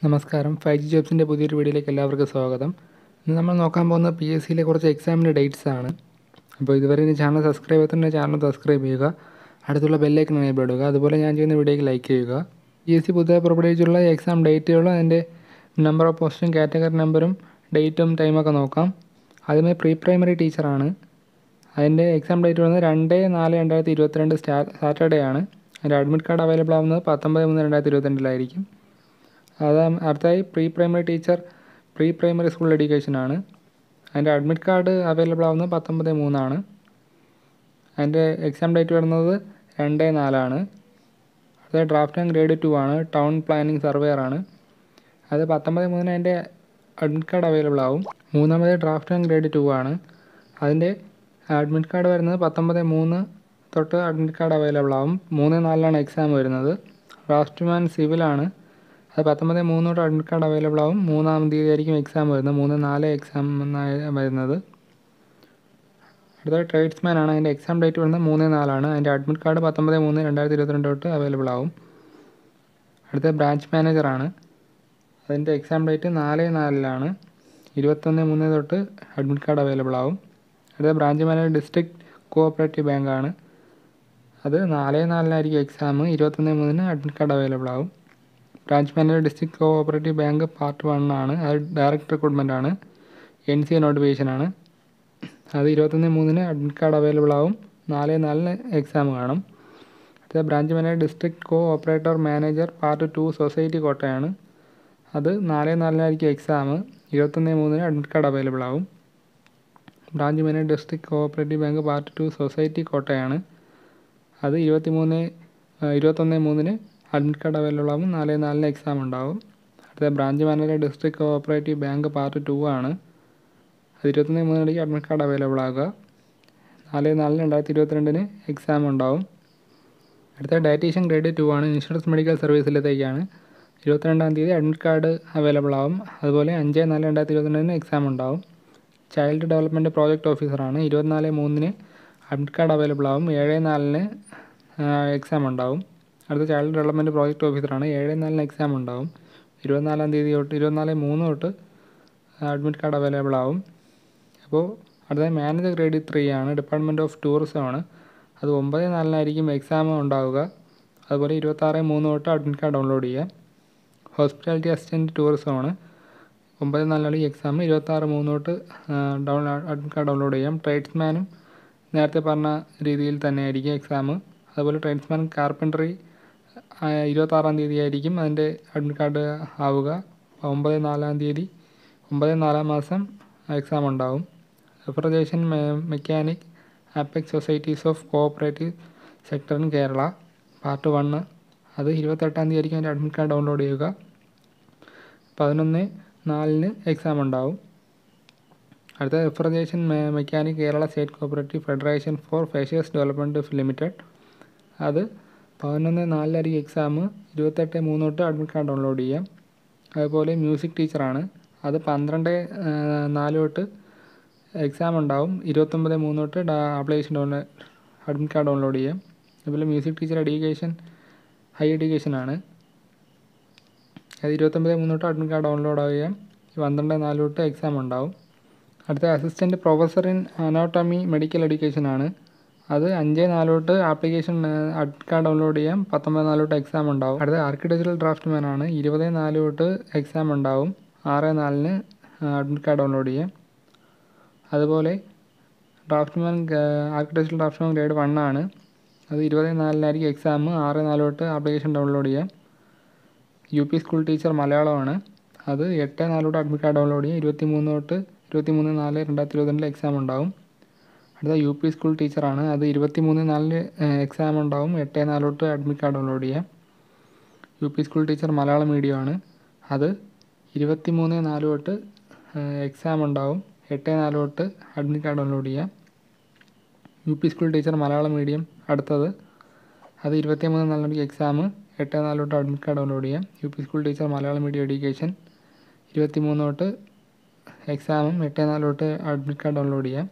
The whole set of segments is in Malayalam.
നമസ്കാരം ഫൈവ് ജി ജോബ്സിൻ്റെ പുതിയൊരു വീഡിയോയിലേക്ക് എല്ലാവർക്കും സ്വാഗതം ഇന്ന് നമ്മൾ നോക്കാൻ പോകുന്ന പി എസ് സിയിലെ കുറച്ച് എക്സാമിൻ്റെ ഡേറ്റ്സ് ആണ് അപ്പോൾ ഇതുവരെ ഈ ചാനൽ സബ്സ്ക്രൈബ് ചെയ്തിട്ടുണ്ടെ ചാനൽ സബ്സ്ക്രൈബ് ചെയ്യുക അടുത്തുള്ള ബെല്ലൈക്കൺ എനേബിൾ ഇടുക അതുപോലെ ഞാൻ ചെയ്യുന്ന വീഡിയോയ്ക്ക് ലൈക്ക് ചെയ്യുക പി എസ് സി പുതിയതായി പുറപ്പെടുവിച്ചുള്ള എക്സാം ഡേറ്റുകളും അതിൻ്റെ നമ്പർ ഓഫ് പോസ്റ്റും കാറ്റഗറി നമ്പറും ഡേറ്റും ടൈമൊക്കെ നോക്കാം ആദ്യമേ പ്രീ പ്രൈമറി ടീച്ചറാണ് അതിൻ്റെ എക്സാം ഡേറ്റ് വരുന്നത് രണ്ട് നാല് രണ്ടായിരത്തി ഇരുപത്തിരണ്ട് സ്റ്റാ സാറ്റർഡേ ആണ് അതിൻ്റെ അഡ്മിറ്റ് കാർഡ് അവൈലബിൾ ആവുന്നത് പത്തൊമ്പത് മൂന്ന് രണ്ടായിരത്തി ഇരുപത്തിരണ്ടിലായിരിക്കും അത് അടുത്തായി pre primary teacher pre primary school education ആണ് അതിൻ്റെ അഡ്മിറ്റ് കാർഡ് അവൈലബിൾ ആവുന്നത് പത്തൊമ്പത് മൂന്നാണ് അതിൻ്റെ എക്സാം ഡേറ്റ് വരുന്നത് രണ്ട് നാലാണ് അത് ഡ്രാഫ്റ്റ് ആൻഡ് ഗ്രേഡ് ടു ആണ് ടൗൺ പ്ലാനിങ് സർവേയർ ആണ് അത് പത്തൊമ്പത് മൂന്നിന് അതിൻ്റെ അഡ്മിറ്റ് കാർഡ് അവൈലബിൾ ആവും മൂന്നാമത് ഡ്രാഫ്റ്റ് ആൻഡ് ഗ്രേഡ് ടു ആണ് അതിൻ്റെ അഡ്മിറ്റ് കാർഡ് വരുന്നത് പത്തൊമ്പത് മൂന്ന് തൊട്ട് അഡ്മിറ്റ് കാർഡ് അവൈലബിൾ ആവും മൂന്ന് നാലിലാണ് എക്സാം വരുന്നത് ഡ്രാഫ്റ്റ്മാൻ സിവിലാണ് അത് പത്തൊമ്പത് മൂന്ന് തൊട്ട് അഡ്മിറ്റ് കാർഡ് അവൈലബിൾ ആവും മൂന്നാം തീയതി ആയിരിക്കും എക്സാം വരുന്നത് മൂന്ന് നാല് എക്സാം വരുന്നത് അടുത്ത ട്രേഡ്സ്മാൻ ആണ് അതിൻ്റെ എക്സാം ഡേറ്റ് വരുന്നത് മൂന്ന് നാലാണ് അതിൻ്റെ അഡ്മിറ്റ് കാർഡ് പത്തൊമ്പത് മൂന്ന് രണ്ടായിരത്തി ഇരുപത്തിരണ്ട് തൊട്ട് അവൈലബിൾ ആവും അടുത്ത ബ്രാഞ്ച് മാനേജറാണ് അതിൻ്റെ എക്സാം ഡേറ്റ് നാല് നാലിലാണ് ഇരുപത്തൊന്ന് മൂന്ന് തൊട്ട് അഡ്മിറ്റ് കാർഡ് അവൈലബിൾ ആവും അടുത്ത ബ്രാഞ്ച് മാനേജർ ഡിസ്ട്രിക്ട് കോഓപ്പറേറ്റീവ് ബാങ്കാണ് അത് നാല് നാലിനായിരിക്കും എക്സാം ഇരുപത്തൊന്ന് മൂന്നിന് അഡ്മിറ്റ് കാർഡ് അവൈലബിൾ ആവും branch manager district cooperative bank part one ആണ് അത് ഡയറക്റ്റ് റിക്രൂട്ട്മെൻ്റ് ആണ് എൻ സി എ നോട്ടിഫിക്കേഷൻ ആണ് അത് ഇരുപത്തൊന്ന് മൂന്നിന് അഡ്മിറ്റ് കാർഡ് അവൈലബിൾ ആവും നാല് നാലിന് എക്സാം കാണും അടുത്ത branch manager district co operator manager part two society കോട്ടയാണ് അത് നാല് നാലിനായിരിക്കും എക്സാം ഇരുപത്തൊന്ന് മൂന്നിന് അഡ്മിറ്റ് കാർഡ് അവൈലബിൾ ആവും branch manager district cooperative bank part two society കോട്ടയാണ് അത് ഇരുപത്തി മൂന്ന് ഇരുപത്തൊന്ന് മൂന്നിന് അഡ്മിറ്റ് കാർഡ് അവൈലബിൾ ആവും നാല് നാലിന് എക്സാം ഉണ്ടാവും അടുത്ത branch manager district cooperative bank part two ആണ് അത് ഇരുപത്തൊന്ന് മൂന്നിലേക്ക് അഡ്മിറ്റ് കാർഡ് അവൈലബിൾ ആകുക നാല് നാലിന് രണ്ടായിരത്തി ഇരുപത്തിരണ്ടിന് എക്സാം ഉണ്ടാവും അടുത്ത ഡയറ്റീഷ്യൻ ഗ്രേഡ് ടു ആണ് ഇൻഷുറൻസ് മെഡിക്കൽ സർവീസിലത്തേക്കാണ് ഇരുപത്തിരണ്ടാം തീയതി അഡ്മിറ്റ് കാർഡ് അവൈലബിൾ ആവും അതുപോലെ അഞ്ച് നാല് രണ്ടായിരത്തി ഇരുപത്തിരണ്ടിന് എക്സാം ഉണ്ടാവും ചൈൽഡ് ഡെവലപ്മെൻറ്റ് പ്രോജക്റ്റ് ഓഫീസറാണ് ഇരുപത്തിനാല് മൂന്നിന് അഡ്മിറ്റ് കാർഡ് അവൈലബിൾ ആവും ഏഴ് നാലിന് എക്സാം ഉണ്ടാവും അടുത്ത ചൈൽഡ് ഡെവലപ്മെൻറ്റ് പ്രോജക്റ്റ് ഓഫീസറാണ് ഏഴ് നാലിന് എക്സാം ഉണ്ടാവും ഇരുപത്തിനാലാം തീയതി തൊട്ട് ഇരുപത്തിനാല് മൂന്ന് തൊട്ട് അഡ്മിറ്റ് കാർഡ് അവൈലബിൾ ആവും അപ്പോൾ അടുത്ത മാനേജർ ഗ്രേഡ് ത്രീ ആണ് ഡിപ്പാർട്ട്മെൻറ്റ് ഓഫ് ടൂറിസം ആണ് അത് ഒമ്പത് നാലിനായിരിക്കും എക്സാം ഉണ്ടാവുക അതുപോലെ ഇരുപത്താറ് മൂന്ന് തൊട്ട് അഡ്മിറ്റ് കാർഡ് ഡൗൺലോഡ് ചെയ്യാം ഹോസ്പിറ്റാലിറ്റി അസിസ്റ്റൻറ്റ് ടൂറിസം ആണ് ഒമ്പത് നാലിനാണ് ഈ എക്സാം ഇരുപത്താറ് മൂന്ന് തൊട്ട് ഡൗൺ അഡ്മിറ്റ് കാർഡ് ഡൗൺലോഡ് ചെയ്യാം ട്രേഡ്സ്മാനും നേരത്തെ പറഞ്ഞ രീതിയിൽ തന്നെ ആയിരിക്കും എക്സാം അതുപോലെ ട്രേഡ്സ്മാൻ കാർപ്പൻട്രി ഇരുപത്താറാം തീയതി ആയിരിക്കും അതിൻ്റെ അഡ്മിറ്റ് കാർഡ് ആവുക ഒമ്പത് നാലാം തീയതി ഒമ്പത് നാലാം മാസം എക്സാം ഉണ്ടാവും refrigeration mechanic apex societies of cooperative sector in Kerala part one അത് ഇരുപത്തെട്ടാം തീയതി ആയിരിക്കും അതിൻ്റെ അഡ്മിറ്റ് കാർഡ് ഡൗൺലോഡ് ചെയ്യുക പതിനൊന്ന് നാലിന് എക്സാം ഉണ്ടാവും അടുത്ത refrigeration mechanic Kerala state cooperative federation for fisheries development limited അത് പതിനൊന്ന് നാലിലായിരിക്കും എക്സാം ഇരുപത്തെട്ട് മൂന്ന് തൊട്ട് അഡ്മിറ്റ് കാർഡ് ഡൗൺലോഡ് ചെയ്യാം അതുപോലെ മ്യൂസിക് ടീച്ചറാണ് അത് പന്ത്രണ്ട് നാല് തൊട്ട് എക്സാം ഉണ്ടാവും ഇരുപത്തൊമ്പത് മൂന്ന് തൊട്ട് application download admit card download ചെയ്യാം അതുപോലെ music teacher education high education ആണ് അത് ഇരുപത്തൊമ്പത് മൂന്ന് തൊട്ട് അഡ്മിറ്റ് കാർഡ് ഡൗൺലോഡ് ചെയ്യാം പന്ത്രണ്ട് നാല് തൊട്ട് എക്സാം ഉണ്ടാവും അടുത്ത assistant professor in anatomy medical education ആണ് അത് അഞ്ച് നാല് തൊട്ട് ആപ്ലിക്കേഷൻ അഡ്മിറ്റ് കാർഡ് ഡൗൺലോഡ് ചെയ്യാം പത്തൊമ്പത് നാല് തൊട്ട് എക്സാം ഉണ്ടാവും അടുത്ത ആർക്കിടെക്ചറൽ ഡ്രാഫ്റ്റ്മാൻ ആണ് ഇരുപത് നാല് തൊട്ട് എക്സാം ഉണ്ടാവും ആറ് നാലിന് അഡ്മിറ്റ് കാർഡ് ഡൗൺലോഡ് ചെയ്യാം അതുപോലെ draftsman architectural draftsman grade one ആണ് അത് ഇരുപത് നാലിനായിരിക്കും എക്സാം ആറ് നാല് തൊട്ട് ആപ്ലിക്കേഷൻ ഡൗൺലോഡ് ചെയ്യാം യു പി സ്കൂൾ ടീച്ചർ മലയാളമാണ് അത് എട്ട് നാല് തൊട്ട് അഡ്മിറ്റ് കാർഡ് ഡൗൺലോഡ് ചെയ്യാം ഇരുപത്തി മൂന്ന് തൊട്ട് ഇരുപത്തി മൂന്ന് നാല് രണ്ടായിരത്തി ഇരുപത്തിരണ്ടിൽ എക്സാം ഉണ്ടാവും അടുത്ത യു പി സ്കൂൾ ടീച്ചറാണ് അത് ഇരുപത്തി മൂന്ന് നാലിന് എക്സാം ഉണ്ടാവും എട്ട് നാല് തൊട്ട് അഡ്മിറ്റ് കാർഡ് ഡൗൺലോഡ് ചെയ്യാം U P school teacher Malayalam മീഡിയമാണ് അത് ഇരുപത്തി മൂന്ന് നാല് തൊട്ട് എക്സാം ഉണ്ടാവും എട്ട് നാല് തൊട്ട് അഡ്മിറ്റ് കാർഡ് ഡൗൺലോഡ് ചെയ്യാം U P school teacher Malayalam medium അടുത്തത് അത് ഇരുപത്തി മൂന്ന് നാലിന് എക്സാം എട്ട് നാല് തൊട്ട് അഡ്മിറ്റ് കാർഡ് ഡൗൺലോഡ് ചെയ്യാം U P school teacher Malayalam medium education ഇരുപത്തി മൂന്ന് തൊട്ട് എക്സാമും എട്ട് നാല് തൊട്ട് അഡ്മിറ്റ് കാർഡ് ഡൗൺലോഡ് ചെയ്യാം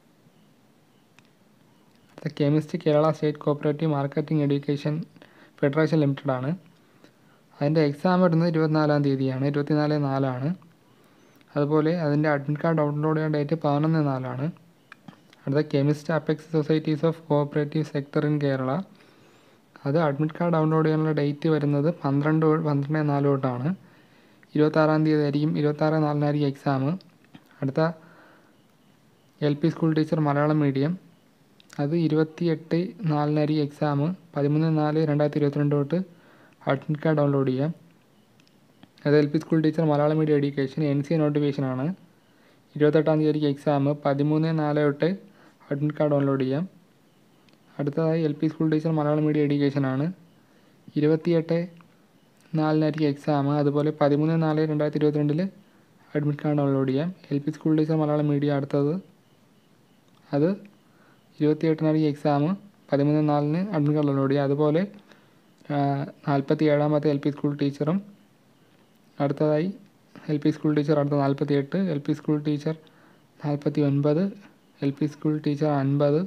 അടുത്ത chemistry Kerala state cooperative marketing education federation limited ആണ് അതിൻ്റെ എക്സാം വരുന്നത് ഇരുപത്തിനാലാം തീയതിയാണ് ഇരുപത്തിനാല് നാലാണ് അതുപോലെ അതിൻ്റെ അഡ്മിറ്റ് കാർഡ് ഡൗൺലോഡ് ചെയ്യാൻ ഡേറ്റ് പതിനൊന്ന് നാലാണ് അടുത്ത chemist apex societies of cooperative sector in Kerala അത് അഡ്മിറ്റ് കാർഡ് ഡൗൺലോഡ് ചെയ്യാനുള്ള ഡേറ്റ് വരുന്നത് പന്ത്രണ്ട് പന്ത്രണ്ട് നാല് തൊട്ടാണ് ഇരുപത്താറാം തീയതി ആയിരിക്കും ഇരുപത്താറ് നാലിനായിരിക്കും എക്സാം അടുത്ത L P school teacher Malayalam medium അത് ഇരുപത്തി എട്ട് നാലിനായിരിക്കും എക്സാം പതിമൂന്ന് നാല് രണ്ടായിരത്തി ഇരുപത്തിരണ്ട് തൊട്ട് അഡ്മിറ്റ് കാർഡ് ഡൗൺലോഡ് ചെയ്യാം അത് L P school teacher Malayalam medium education N C നോട്ടിഫിക്കേഷനാണ് ഇരുപത്തെട്ടാം തീയതിക്ക് എക്സാം പതിമൂന്ന് നാല് തൊട്ട് അഡ്മിറ്റ് കാർഡ് ഡൗൺലോഡ് ചെയ്യാം അടുത്തതായി L P school teacher Malayalam medium എഡ്യൂക്കേഷനാണ് ഇരുപത്തിയെട്ട് നാലിനായിരിക്കും എക്സാം അതുപോലെ പതിമൂന്ന് നാല് രണ്ടായിരത്തി ഇരുപത്തിരണ്ടിൽ അഡ്മിറ്റ് കാർഡ് ഡൗൺലോഡ് ചെയ്യാം L P school teacher Malayalam medium അടുത്തത് അത് ഇരുപത്തിയെട്ടിനായിരിക്കും എക്സാം പതിമൂന്ന് നാലിന് അഡ്മിറ്റ് കാർഡ് ഡൗൺലോഡ് ചെയ്യാം അതുപോലെ നാൽപ്പത്തി ഏഴാമത്തെ എൽ പി സ്കൂൾ ടീച്ചറും അടുത്തതായി എൽ പി സ്കൂൾ ടീച്ചർ അടുത്ത നാൽപ്പത്തി എട്ട് എൽ പി സ്കൂൾ ടീച്ചർ നാൽപ്പത്തി ഒൻപത് എൽ പി സ്കൂൾ ടീച്ചർ അൻപത്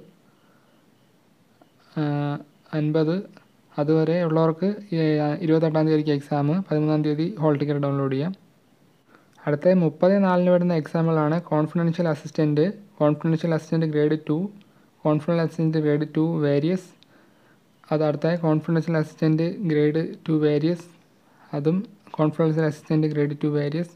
അൻപത് അതുവരെ ഉള്ളവർക്ക് ഇരുപത്തെട്ടാം തീയതിക്ക് എക്സാം പതിമൂന്നാം തീയതി ഹോൾ ടിക്കറ്റ് ഡൗൺലോഡ് ചെയ്യാം അടുത്ത മുപ്പത് നാലിന് വരുന്ന എക്സാമുകളാണ് confidential assistant confidential assistant grade two confidential assistant grade two various അത് അടുത്ത confidential assistant grade two various അതും confidential assistant grade two various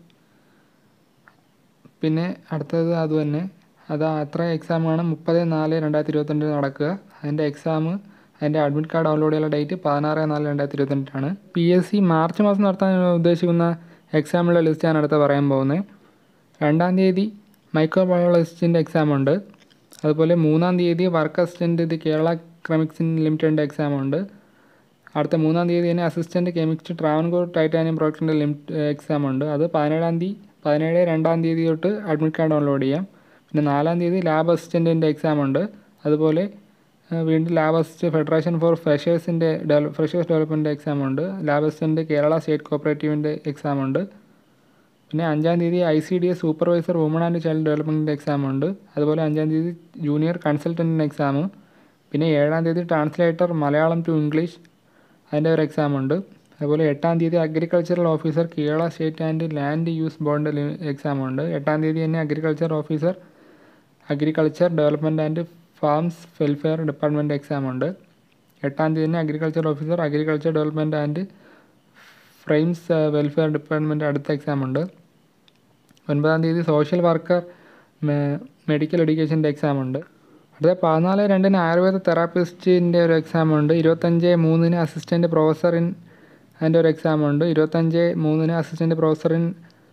പിന്നെ അടുത്തത് അതുതന്നെ അത് അത്ര എക്സാമാണ് മുപ്പത് നാല് രണ്ടായിരത്തി ഇരുപത്തിരണ്ടിൽ നടക്കുക അതിൻ്റെ എക്സാം അതിൻ്റെ അഡ്മിറ്റ് കാർഡ് ഡൗൺലോഡ് ചെയ്യാനുള്ള ഡേറ്റ് പതിനാറ് നാല് രണ്ടായിരത്തി ഇരുപത്തിരണ്ടാണ് പി എസ് സി മാർച്ച് മാസം നടത്താൻ ഉദ്ദേശിക്കുന്ന എക്സാമുകളുടെ ലിസ്റ്റ് ഞാൻ അടുത്ത് പറയാൻ പോകുന്നത് രണ്ടാം തീയതി മൈക്രോബയോളജിസ്റ്റിൻ്റെ എക്സാം ഉണ്ട് അതുപോലെ മൂന്നാം തീയതി വർക്ക് അസിസ്റ്റൻറ്റ് ഇത് കേരള ക്രമിക്സിൻ ലിമിറ്റഡിൻ്റെ എക്സാം ഉണ്ട് അടുത്ത മൂന്നാം തീയതി തന്നെ അസിസ്റ്റൻറ്റ് കെമിസ്റ്റ് ട്രാവൻകൂർ ടൈറ്റാനിയം പ്രോഡക്റ്റിൻ്റെ ലിമിറ്റ് എക്സാം ഉണ്ട് അത് പതിനേഴാം തീയതി പതിനേഴ് രണ്ടാം തീയതി തൊട്ട് അഡ്മിറ്റ് കാർഡ് ഡൗൺലോഡ് ചെയ്യാം പിന്നെ നാലാം തീയതി ലാബ് അസിസ്റ്റൻറ്റിൻ്റെ എക്സാം ഉണ്ട് അതുപോലെ വീണ്ടും ലാബ് അസിസ്റ്റ് ഫെഡറേഷൻ ഫോർ ഫ്രഷേഴ്സിൻ്റെ ഡെവലപ്പ് ഫ്രഷേഴ്സ് ഡെവലപ്മെൻറ്റ് എക്സാം ഉണ്ട് ലാബ് അസിസ്റ്റൻറ്റ് കേരള സ്റ്റേറ്റ് കോപ്പറേറ്റീവിൻ്റെ എക്സാം ഉണ്ട് പിന്നെ അഞ്ചാം തീയതി I C D S supervisor woman and child ഡെവലപ്മെൻറ്റിൻ്റെ എക്സാം ഉണ്ട് അതുപോലെ അഞ്ചാം തീയതി ജൂനിയർ കൺസൾട്ടൻറ്റിൻ്റെ എക്സാം പിന്നെ ഏഴാം തീയതി ട്രാൻസ്ലേറ്റർ മലയാളം ടു ഇംഗ്ലീഷ് അതിൻ്റെ ഒരു എക്സാം ഉണ്ട് അതുപോലെ എട്ടാം തീയതി agricultural officer Kerala state and land use board exam ഉണ്ട് എട്ടാം തീയതി തന്നെ agriculture officer agriculture development and farmers welfare department exam ഉണ്ട് എട്ടാം തീയതി തന്നെ agriculture officer agriculture development and farmers welfare department അടുത്ത എക്സാം ഉണ്ട് ഒൻപതാം തീയതി സോഷ്യൽ വർക്കർ മെഡിക്കൽ എഡ്യൂക്കേഷൻ്റെ എക്സാം ഉണ്ട് അടുത്ത പതിനാല് രണ്ടിന് ആയുർവേദ തെറാപ്പിസ്റ്റിൻ്റെ ഒരു എക്സാം ഉണ്ട് ഇരുപത്തഞ്ച് മൂന്നിന് അസിസ്റ്റൻറ്റ് പ്രൊഫസർ ഇൻ അതിൻ്റെ ഒരു എക്സാം ഉണ്ട് ഇരുപത്തഞ്ച് മൂന്നിന് അസിസ്റ്റൻറ്റ് പ്രൊഫസർ ഇൻ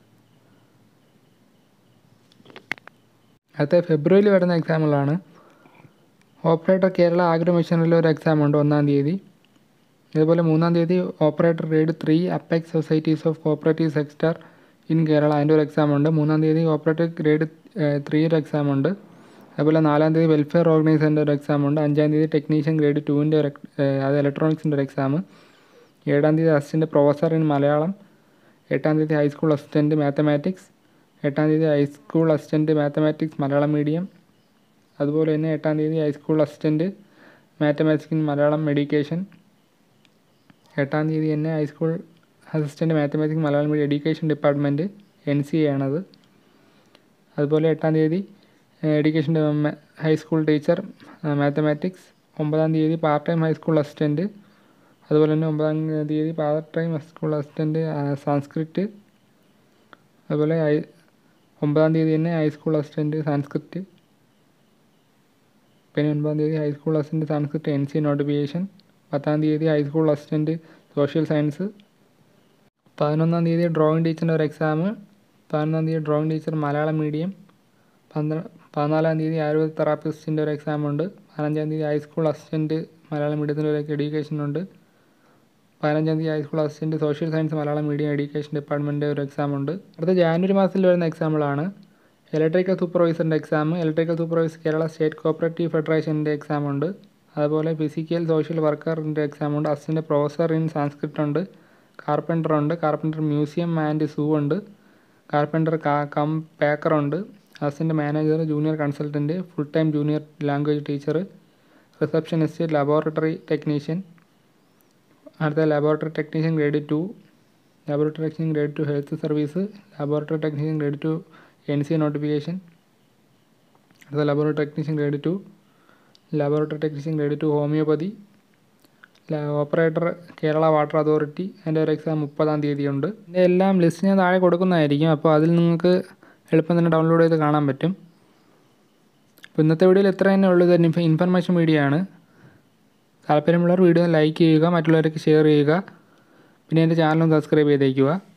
അടുത്ത ഫെബ്രുവരിയിൽ വരുന്ന എക്സാമുകളാണ് ഓപ്പറേറ്റർ കേരള ആഗ്രോ മിഷനിലെ ഒരു എക്സാം ഉണ്ട് ഒന്നാം തീയതി ഇതുപോലെ മൂന്നാം തീയതി operator grade three apex societies of cooperative sector in Kerala അതിൻ്റെ ഒരു എക്സാം ഉണ്ട് മൂന്നാം തീയതി ഓപ്പറേറ്റർ ഗ്രേഡ് ത്രീ ഒരു എക്സാം ഉണ്ട് അതുപോലെ നാലാം തീയതി വെൽഫെയർ ഓർഗനൈസറിൻ്റെ ഒരു എക്സാം ഉണ്ട് അഞ്ചാം തീയതി ടെക്നീഷ്യൻ ഗ്രേഡ് ടുവിൻ്റെ ഒരു അത് ഇലക്ട്രോണിക്സിൻ്റെ ഒരു എക്സാം ഏഴാം തീയതി അസിസ്റ്റൻറ്റ് പ്രൊഫസർ ഇൻ മലയാളം എട്ടാം തീയതി ഹൈസ്കൂൾ അസിസ്റ്റൻറ്റ് മാത്തമാറ്റിക്സ് എട്ടാം തീയതി high school assistant mathematics Malayalam medium അതുപോലെ തന്നെ എട്ടാം തീയതി high school assistant mathematics in Malayalam education എട്ടാം തീയതി തന്നെ high school assistant mathematics Malayalam medium education department N C A ആണത് അതുപോലെ എട്ടാം തീയതി എഡ്യൂക്കേഷൻ ഹൈസ്കൂൾ ടീച്ചർ മാത്തമാറ്റിക്സ് ഒമ്പതാം തീയതി പാർട്ട് ടൈം ഹൈസ്കൂൾ അസിസ്റ്റൻറ്റ് അതുപോലെ തന്നെ ഒമ്പതാം തീയതി part time school assistant Sanskrit അതുപോലെ ഒമ്പതാം തീയതി തന്നെ ഹൈസ്കൂൾ അസിസ്റ്റൻറ്റ് സാൻസ്ക്രിറ്റ് പിന്നെ ഒൻപതാം തീയതി high school assistant Sanskrit N C notification പത്താം തീയതി ഹൈസ്കൂൾ അസിസ്റ്റൻറ്റ് സോഷ്യൽ സയൻസ് പതിനൊന്നാം തീയതി ഡ്രോയിങ് ടീച്ചറിൻ്റെ ഒരു എക്സാം പതിനൊന്നാം തീയതി ഡ്രോയിങ് ടീച്ചർ മലയാളം മീഡിയം പന്ത്ര പതിനാലാം തീയതി ആയുർവേദ തെറാപ്പിസ്റ്റിൻ്റെ ഒരു എക്സാം ഉണ്ട് പതിനഞ്ചാം തീയതി ഹൈസ്കൂൾ അസിസ്റ്റൻറ്റ് മലയാളം മീഡിയത്തിൻ്റെ ഒരു എഡ്യൂക്കേഷൻ ഉണ്ട് പതിനഞ്ചാം തീയതി high school assistant social science Malayalam medium education department ഒരു എക്സാം ഉണ്ട് അടുത്ത ജാനുവരി മാസത്തിൽ വരുന്ന എക്സാമുകളാണ് ഇലക്ട്രിക്കൽ സൂപ്പർവൈസറിൻ്റെ exam electrical supervisor Kerala state cooperative ഫെഡറേഷൻ്റെ എക്സാം ഉണ്ട് അതുപോലെ ഫിസിക്കൽ സോഷ്യൽ വർക്കറിൻ്റെ എക്സാം ഉണ്ട് അസിസ്റ്റൻറ്റ് പ്രൊഫസർ ഇൻ സാൻസ്ക്രിറ്റ് ഉണ്ട് കാർപ്പൻറ്റർ ഉണ്ട് കാർപ്പൻറ്റർ മ്യൂസിയം ആൻഡ് സൂ ഉണ്ട് കാർപ്പൻറ്റർ കം പേക്കർ ഉണ്ട് assistant manager junior consultant full time junior language teacher receptionist laboratory technician അടുത്ത laboratory technician grade two laboratory technician grade two health service laboratory technician grade two N C notification അടുത്ത laboratory technician grade two laboratory technician grade two homeopathy operator Kerala water authority അതിൻ്റെ ഒരു എക്സാം മുപ്പതാം തീയതി ഉണ്ട് ഇതിൻ്റെ എല്ലാം ലിസ്റ്റ് ഞാൻ താഴെ കൊടുക്കുന്നതായിരിക്കും അപ്പോൾ അതിൽ നിങ്ങൾക്ക് എളുപ്പം തന്നെ ഡൗൺലോഡ് ചെയ്ത് കാണാൻ പറ്റും അപ്പോൾ ഇന്നത്തെ വീഡിയോയിൽ ഇത്ര തന്നെ ഉള്ളൂ ഇത് ഇൻഫർമേഷൻ വീഡിയോ ആണ് താല്പര്യമുള്ളവർ വീഡിയോ ലൈക്ക് ചെയ്യുക മറ്റുള്ളവർക്ക് ഷെയർ ചെയ്യുക പിന്നെ എൻ്റെ ചാനലും സബ്സ്ക്രൈബ് ചെയ്തേക്കുക